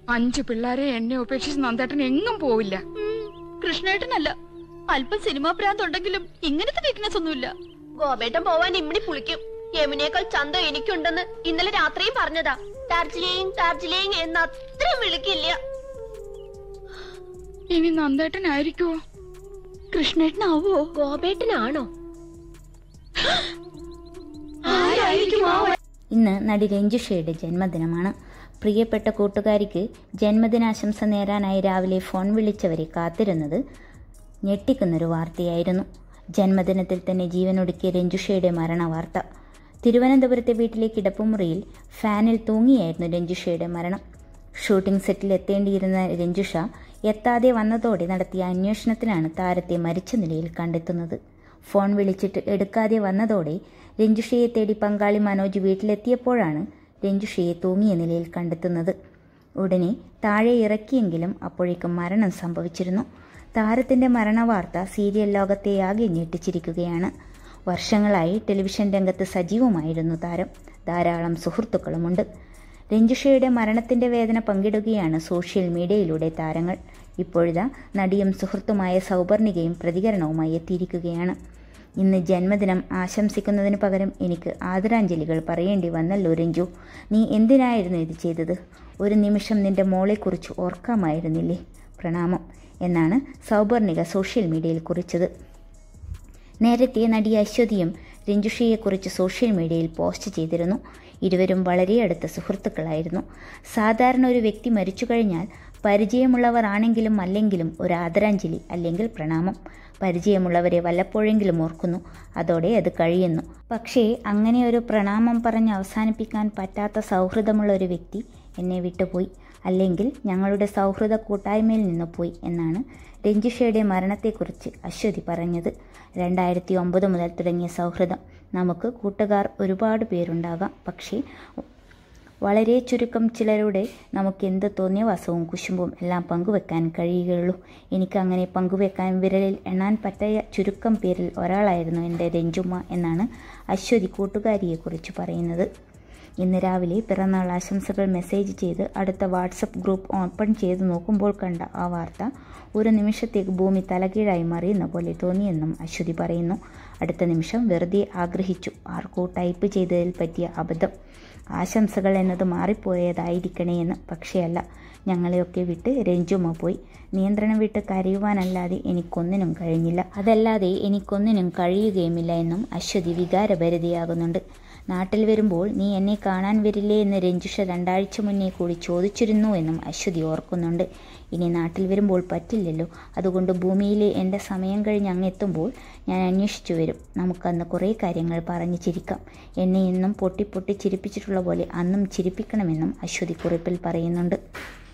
അഞ്ചു പിള്ളേരെ എന്നെ ഉപേക്ഷിച്ച് നന്ദേട്ടൻ എങ്ങും പോവില്ല കൃഷ്ണേട്ടനല്ല അല്പം സിനിമാ ഭ്രാന്തുണ്ടെങ്കിലും ഇങ്ങനത്തെ വീക്ക്നെസ് ഒന്നുമില്ല ഗോപേട്ടൻ പോവാൻ ഇമ്മിണി പുളിക്കും യമുനേക്കാൾ ചന്തം എനിക്കുണ്ടെന്ന് ഇന്നലെ രാത്രിയും പറഞ്ഞതാ ഡാർജിലിംഗ് ഡാർജിലിംഗ് എന്ന് അത്രയും വിളിക്കില്ല ഇനി നന്ദേട്ടനായിരിക്കുവോ കൃഷ്ണേട്ടനാവോ ഗോപേട്ടനാണോ ഇന്ന് നടി രഞ്ജുഷയുടെ ജന്മദിനമാണ് പ്രിയപ്പെട്ട കൂട്ടുകാരിക്ക് ജന്മദിനാശംസ നേരാനായി രാവിലെ ഫോൺ വിളിച്ചവരെ കാത്തിരുന്നത് ഞെട്ടിക്കുന്നൊരു വാർത്തയായിരുന്നു ജന്മദിനത്തിൽ തന്നെ ജീവനൊടുക്കിയ രഞ്ജുഷയുടെ മരണവാർത്ത തിരുവനന്തപുരത്തെ വീട്ടിലെ കിടപ്പുമുറിയിൽ ഫാനിൽ തൂങ്ങിയായിരുന്നു രഞ്ജുഷയുടെ മരണം ഷൂട്ടിംഗ് സെറ്റിൽ എത്തേണ്ടിയിരുന്ന രഞ്ജുഷ എത്താതെ വന്നതോടെ നടത്തിയ അന്വേഷണത്തിലാണ് താരത്തെ മരിച്ച നിലയിൽ കണ്ടെത്തുന്നത് ഫോൺ വിളിച്ചിട്ട് എടുക്കാതെ വന്നതോടെ രഞ്ജുഷയെ തേടി പങ്കാളി മനോജ് വീട്ടിലെത്തിയപ്പോഴാണ് രഞ്ജുഷയെ തൂങ്ങിയ നിലയിൽ കണ്ടെത്തുന്നത് ഉടനെ താഴെ ഇറക്കിയെങ്കിലും അപ്പോഴേക്കും മരണം സംഭവിച്ചിരുന്നു താരത്തിന്റെ മരണവാർത്ത സീരിയൽ ലോകത്തെയാകെ ഞെട്ടിച്ചിരിക്കുകയാണ് വർഷങ്ങളായി ടെലിവിഷൻ രംഗത്ത് സജീവമായിരുന്നു താരം ധാരാളം സുഹൃത്തുക്കളുമുണ്ട് രഞ്ജുഷയുടെ മരണത്തിന്റെ വേദന പങ്കിടുകയാണ് സോഷ്യൽ മീഡിയയിലൂടെ താരങ്ങൾ ഇപ്പോഴിതാ നടിയും സുഹൃത്തുമായ സൗപർണികയും പ്രതികരണവുമായി എത്തിയിരിക്കുകയാണ് ഇന്ന് ജന്മദിനം ആശംസിക്കുന്നതിന് പകരം എനിക്ക് ആദരാഞ്ജലികൾ പറയേണ്ടി വന്നല്ലോ രഞ്ജു നീ എന്തിനായിരുന്നു ഇത് ചെയ്തത് ഒരു നിമിഷം നിന്റെ മോളെക്കുറിച്ച് ഓർക്കാമായിരുന്നില്ലേ പ്രണാമം എന്നാണ് സൗപർണിക സോഷ്യൽ മീഡിയയിൽ കുറിച്ചത് നേരത്തെ നടി അശ്വതിയും രഞ്ജുഷയെക്കുറിച്ച് സോഷ്യൽ മീഡിയയിൽ പോസ്റ്റ് ചെയ്തിരുന്നു ഇരുവരും വളരെ അടുത്ത സുഹൃത്തുക്കളായിരുന്നു സാധാരണ ഒരു വ്യക്തി മരിച്ചു കഴിഞ്ഞാൽ പരിചയമുള്ളവർ ആണെങ്കിലും അല്ലെങ്കിലും ഒരു ആദരാഞ്ജലി അല്ലെങ്കിൽ പ്രണാമം പരിചയമുള്ളവരെ വല്ലപ്പോഴെങ്കിലും ഓർക്കുന്നു അതോടെ അത് കഴിയുന്നു പക്ഷേ അങ്ങനെ ഒരു പ്രണാമം പറഞ്ഞ് അവസാനിപ്പിക്കാൻ പറ്റാത്ത സൗഹൃദമുള്ള ഒരു വ്യക്തി എന്നെ വിട്ടുപോയി അല്ലെങ്കിൽ ഞങ്ങളുടെ സൗഹൃദ കൂട്ടായ്മയിൽ നിന്ന് പോയി എന്നാണ് രഞ്ജിഷയുടെ മരണത്തെക്കുറിച്ച് അശ്വതി പറഞ്ഞത് രണ്ടായിരത്തി ഒമ്പത് മുതൽ തുടങ്ങിയ സൗഹൃദം നമുക്ക് കൂട്ടുകാർ ഒരുപാട് പേരുണ്ടാകാം പക്ഷേ വളരെ ചുരുക്കം ചിലരുടെ നമുക്ക് എന്ത് തോന്നിയ വാസവും കുശുമ്പും എല്ലാം പങ്കുവെക്കാൻ കഴിയുകയുള്ളൂ എനിക്ക് അങ്ങനെ പങ്കുവെക്കാൻ വിരലിൽ എണ്ണാൻ പറ്റിയ ചുരുക്കം പേരിൽ ഒരാളായിരുന്നു എൻ്റെ രഞ്ജുമ്മ എന്നാണ് അശ്വതി കൂട്ടുകാരിയെക്കുറിച്ച് പറയുന്നത് ഇന്ന് രാവിലെ പിറന്നാൾ ആശംസകൾ മെസ്സേജ് ചെയ്ത് അടുത്ത വാട്സപ്പ് ഗ്രൂപ്പ് ഓപ്പൺ ചെയ്ത് നോക്കുമ്പോൾ കണ്ട ആ വാർത്ത ഒരു നിമിഷത്തേക്ക് ഭൂമി തലകീഴായി മറിയുന്ന പോലെ തോന്നിയെന്നും അശ്വതി പറയുന്നു അടുത്ത നിമിഷം വെറുതെ ആഗ്രഹിച്ചു ആർക്കോ ടൈപ്പ് ചെയ്തതിൽ പറ്റിയ അബദ്ധം ആശംസകൾ എന്നത് മാറിപ്പോയതായിരിക്കണേ എന്ന് പക്ഷേ അല്ല ഞങ്ങളെയൊക്കെ വിട്ട് രഞ്ജുമ പോയി നിയന്ത്രണം വിട്ട് കരയുവാനല്ലാതെ എനിക്കൊന്നിനും കഴിഞ്ഞില്ല അതല്ലാതെ എനിക്കൊന്നിനും കഴിയുകയുമില്ല എന്നും അശ്വതി വികാരഭരിതയാകുന്നുണ്ട് നാട്ടിൽ വരുമ്പോൾ നീ എന്നെ കാണാൻ വരില്ലേ എന്ന് രഞ്ജുഷ രണ്ടാഴ്ച മുന്നേ കൂടി ചോദിച്ചിരുന്നു എന്നും അശ്വതി ഓർക്കുന്നുണ്ട് ഇനി നാട്ടിൽ വരുമ്പോൾ പറ്റില്ലല്ലോ അതുകൊണ്ട് ഭൂമിയിലെ എൻ്റെ സമയം കഴിഞ്ഞ് അങ്ങെത്തുമ്പോൾ ഞാൻ അന്വേഷിച്ചു വരും നമുക്കന്ന് കുറേ കാര്യങ്ങൾ പറഞ്ഞ് ചിരിക്കാം എന്നെ എന്നും പൊട്ടി പൊട്ടി ചിരിപ്പിച്ചിട്ടുള്ള പോലെ അന്നും ചിരിപ്പിക്കണമെന്നും അശ്വതി കുറിപ്പിൽ പറയുന്നുണ്ട്